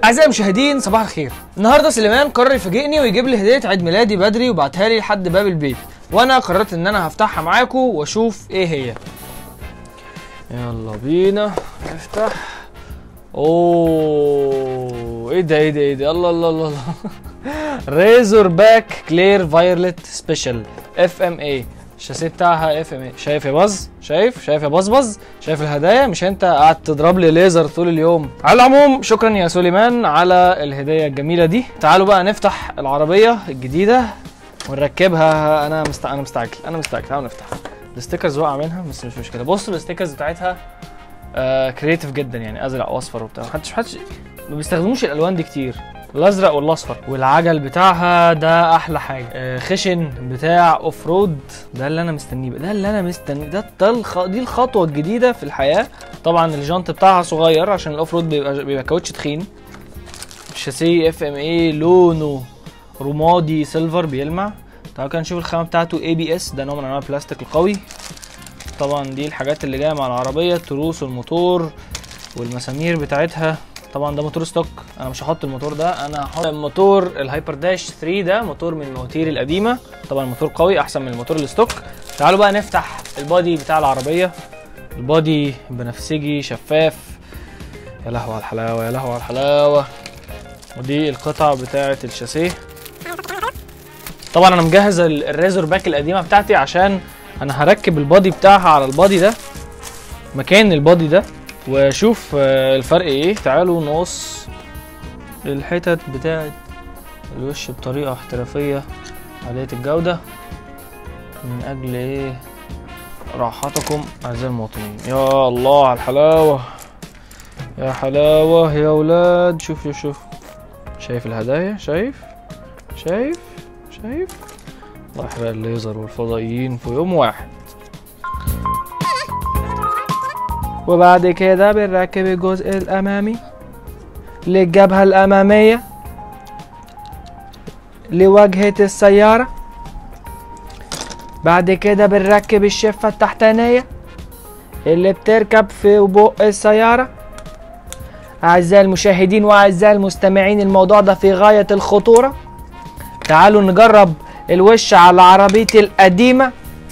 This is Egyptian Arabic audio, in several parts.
اعزائي المشاهدين صباح الخير النهارده سليمان قرر يفاجئني ويجيب لي هديه عيد ميلادي بدري وبعتها لي لحد باب البيت وانا قررت ان انا هفتحها معاكم واشوف ايه هي يلا بينا نفتح اوه ايه ده ايه ده ايه ده الله الله الله الله ريزور باك كلير فايرلت سبيشال اف ام اي الشاسيه بتاعها اف ام اي شايف يا باز شايف شايف يا بزبز شايف الهدايا مش انت قاعد تضرب لي ليزر طول اليوم على العموم شكرا يا سليمان على الهديه الجميله دي تعالوا بقى نفتح العربيه الجديده ونركبها انا مست... انا مستعجل انا مستعجل تعالوا نفتح الستيكرز وقع منها بس مش مشكله بصوا الستيكرز بتاعتها آه كريتيف جدا يعني ازرق واصفر وبتاع محدش محدش ما بيستخدموش الالوان دي كتير الازرق والاصفر والعجل بتاعها ده احلى حاجه آه خشن بتاع اوف رود ده اللي انا مستنيه بقى ده اللي انا مستنيه ده, ده الخ... دي الخطوه الجديده في الحياه طبعا الجنط بتاعها صغير عشان الاوف رود بيبقى بيبقى كاوتش تخين الشاسيه اف ام اي لونه رمادي سيلفر بيلمع تعالوا كده نشوف الخامه بتاعته اي بي اس ده نوع من انواع البلاستيك القوي طبعا دي الحاجات اللي جايه مع العربيه التروس والموتور والمسامير بتاعتها طبعا ده موتور ستوك انا مش هحط الموتور ده انا هحط موتور الهايبر داش 3 ده موتور من المواتير القديمه طبعا موتور قوي احسن من الموتور الستوك تعالوا بقى نفتح البادي بتاع العربيه البادي بنفسجي شفاف يا لهوي على الحلاوه يا لهوي على الحلاوه ودي القطع بتاعه الشاسيه طبعا انا مجهز ال- الريزور باك القديمه بتاعتي عشان انا هركب البادي بتاعها على البادي ده مكان البادي ده واشوف آه، الفرق ايه تعالوا نقص الحتت بتاعت الوش بطريقه احترافيه عاليه الجوده من اجل ايه راحتكم اعزائي المواطنين يا الله على الحلاوه يا حلاوه يا ولاد شوف شوف شوف شايف الهدايا شايف شايف شايف الله يحرق الليزر والفضائيين في يوم واحد وبعد كده بنركب الجزء الأمامي للجبهة الأمامية لواجهة السيارة بعد كده بنركب الشفة التحتانية اللي بتركب في بق السيارة أعزائي المشاهدين وأعزائي المستمعين الموضوع ده في غاية الخطورة تعالوا نجرب الوش على عربيتي القديمة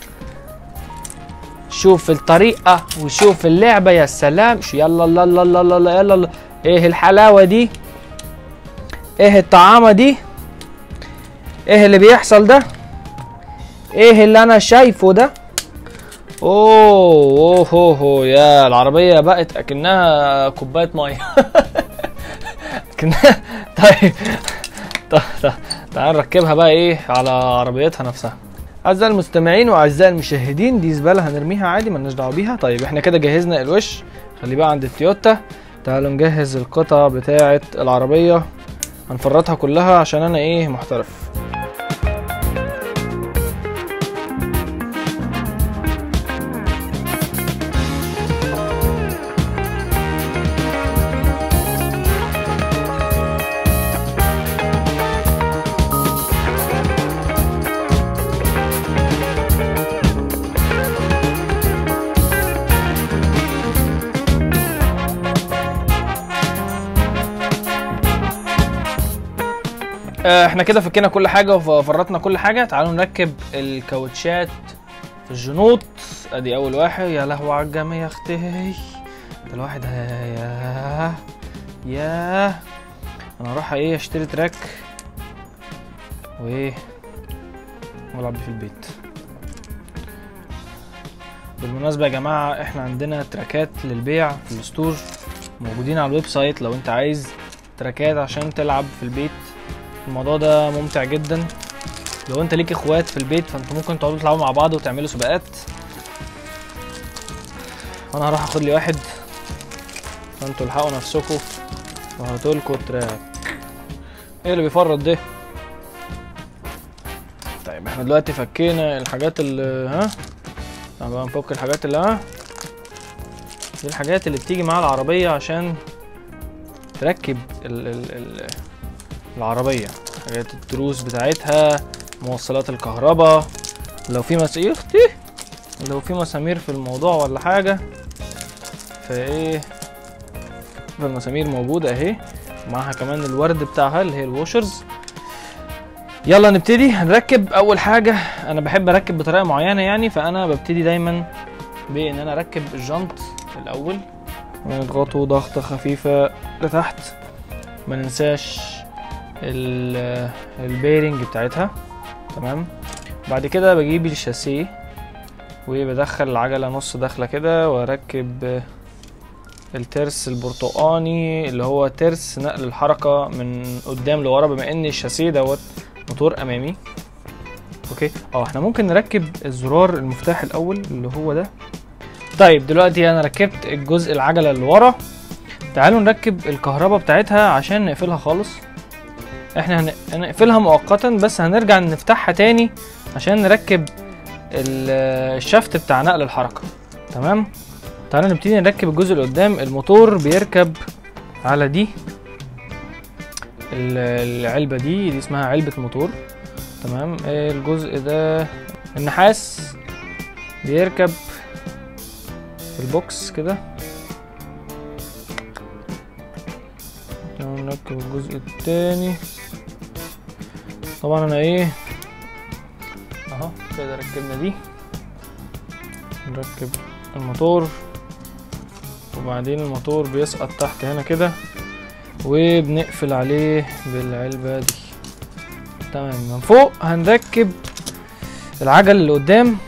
شوف الطريقة وشوف اللعبة يا سلام شو يلا الله الله الله الله الله يلا الله. ايه الحلاوة دي ايه الطعامة دي ايه اللي بيحصل ده ايه اللي انا شايفه ده اوه اوه اوه, أوه. يا العربية بقت اكنها كوباية مية اكنها طيب طيب طيب تعال نركبها بقى ايه على عربيتها نفسها اعزائي المستمعين واعزائي المشاهدين دي زباله هنرميها عادي مالناش دعوه بيها طيب احنا كده جهزنا الوش خليه بقى عند التويوتا تعالوا نجهز القطع بتاعه العربيه هنفرطها كلها عشان انا ايه محترف آه، احنا كده فكينا كل حاجه وفرطنا كل حاجه تعالوا نركب الكاوتشات في الجنوط ادي اول واحد يا لهوي على الجمال يا اختي ده الواحد ه- يا يا انا هروح ايه اشتري تراك وايه والعب بيه في البيت بالمناسبة يا جماعة احنا عندنا تراكات للبيع في الستور موجودين على الويب سايت لو انت عايز تراكات عشان تلعب في البيت الموضوع ده ممتع جدا لو انت ليك اخوات في البيت فانتوا ممكن تقعدوا تلعبوا مع بعض وتعملوا سباقات انا هروح اخد لي واحد فانتوا الحقوا نفسكم وهاتوا لكم تراك ايه اللي بيفرط ده طيب احنا دلوقتي فكينا الحاجات اللي ها تعال بقى نفك الحاجات اللي ها دي الحاجات اللي بتيجي مع العربية عشان تركب ال ال ال العربية حاجات التروس بتاعتها موصلات الكهرباء لو في مسامير اختي لو في مسامير في الموضوع ولا حاجة فايه فالمسامير موجودة اهي معاها كمان الورد بتاعها اللي هي الوشرز يلا نبتدي هنركب اول حاجه انا بحب اركب بطريقه معينه يعني فانا ببتدي دايما بان انا اركب الجنط الاول ونضغطه ضغطه خفيفه لتحت ما ننساش ال- البيرنج بتاعتها تمام بعد كده بجيب الشاسيه وبدخل العجلة نص دخلة كده واركب الترس البرتقاني اللي هو ترس نقل الحركة من قدام لورا بما ان الشاسيه دوت موتور امامي اوكي اه احنا ممكن نركب الزرار المفتاح الاول اللي هو ده طيب دلوقتي انا ركبت الجزء العجلة اللي ورا تعالوا نركب الكهرباء بتاعتها عشان نقفلها خالص احنا هن- هنقفلها مؤقتا بس هنرجع نفتحها تاني عشان نركب ال- الشفت بتاع نقل الحركة تمام تعالوا نبتدي نركب الجزء اللي قدام الموتور بيركب على دي ال- العلبة دي دي اسمها علبة موتور تمام الجزء ده النحاس بيركب في البوكس كده تعالوا نركب الجزء التاني طبعا انا ايه اهو كده ركبنا دي نركب الموتور وبعدين الموتور بيسقط تحت هنا كده وبنقفل عليه بالعلبة دي تمام من فوق هنركب العجل اللي قدام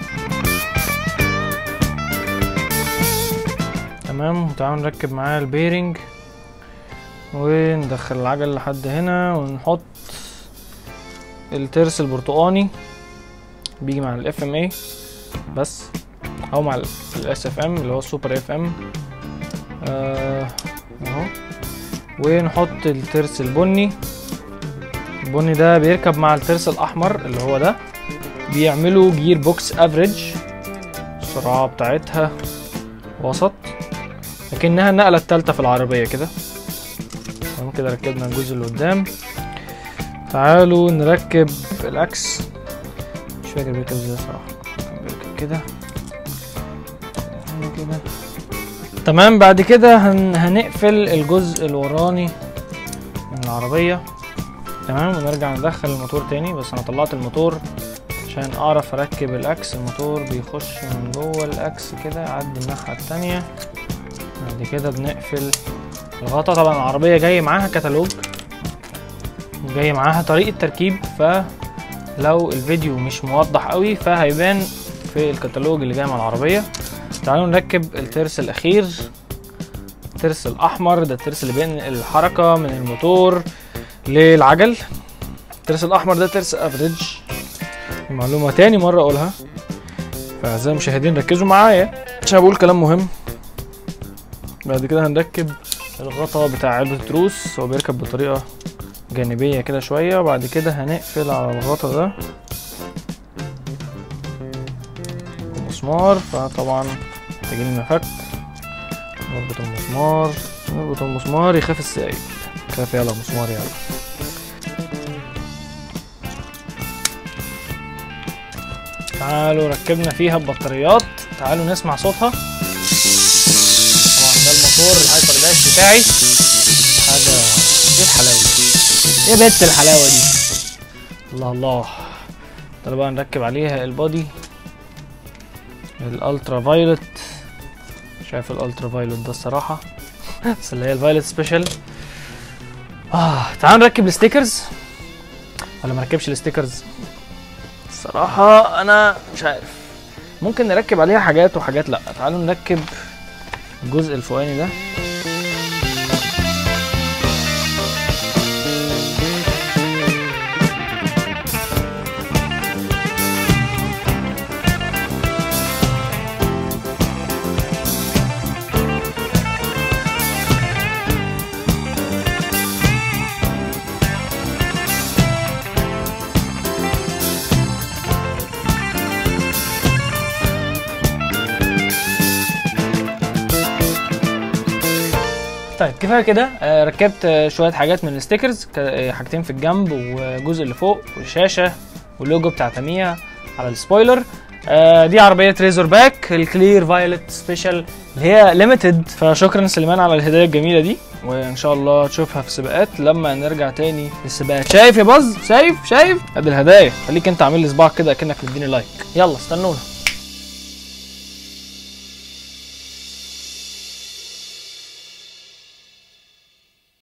تمام وتعالوا نركب معاه البيرنج وندخل العجل لحد هنا ونحط الترس البرتقاني بيجي مع الاف ام اي بس او مع الاس اف ام اللي هو السوبر اف ام اهو ونحط الترس البني البني ده بيركب مع الترس الاحمر اللي هو ده بيعملوا جير بوكس افريج السرعه بتاعتها وسط لكنها النقله التالتة في العربيه كده تمام كده ركبنا الجزء اللي قدام تعالوا نركب الاكس مش فاكر بيركب ازاي صراحه كان بيركب كده هنا كده تمام بعد كده هن... هنقفل الجزء الوراني من العربية تمام ونرجع ندخل الموتور تاني بس انا طلعت الموتور عشان اعرف اركب الاكس الموتور بيخش من جوه الاكس كده يعدي الناحية التانية بعد كده بنقفل الغطا طبعا العربية جاي معاها كتالوج جاي معاها طريقة تركيب فلو الفيديو مش موضح قوي فهيبان في الكتالوج اللي جاي مع العربية تعالوا نركب الترس الأخير الترس الأحمر ده الترس اللي بينقل الحركة من الموتور للعجل الترس الأحمر ده ترس أفريج معلومة تاني مرة أقولها فأعزائي المشاهدين ركزوا معايا عشان بقول كلام مهم بعد كده هنركب الغطا بتاع علبة التروس هو بيركب بطريقة جانبية كده شوية وبعد كده هنقفل على الغطا ده مسمار فطبعا محتاجين مفك نربط المسمار نربط المسمار يخاف السائل خاف يلا مسمار يلا تعالوا ركبنا فيها البطاريات تعالوا نسمع صوتها طبعا ده الموتور الهايبر داش بتاعي حاجة ايه الحلاوة دي ايه بنت الحلاوة دي الله الله تعالوا بقى نركب عليها البودي الالترا فايلوت شايف الالترا فايلوت ده الصراحه بس اللي هي الفايلوت سبيشال اه تعال نركب الستيكرز ولا ما نركبش الستيكرز الصراحه انا مش عارف ممكن نركب عليها حاجات وحاجات لا تعالوا نركب الجزء الفوقاني ده طيب كفايه كده آه، ركبت آه، شويه حاجات من الستيكرز ك- آه، حاجتين في الجنب والجزء اللي فوق والشاشه واللوجو بتاع تامية على السبويلر آه دي عربيه ريزور باك الكلير فايولت سبيشال اللي هي ليميتد فشكرا سليمان على الهدايا الجميله دي وان شاء الله تشوفها في سباقات لما نرجع تاني للسباقات شايف يا باز شايف شايف ادي الهدايا خليك انت عامل لي صباعك كده اكنك مديني لايك يلا استنونا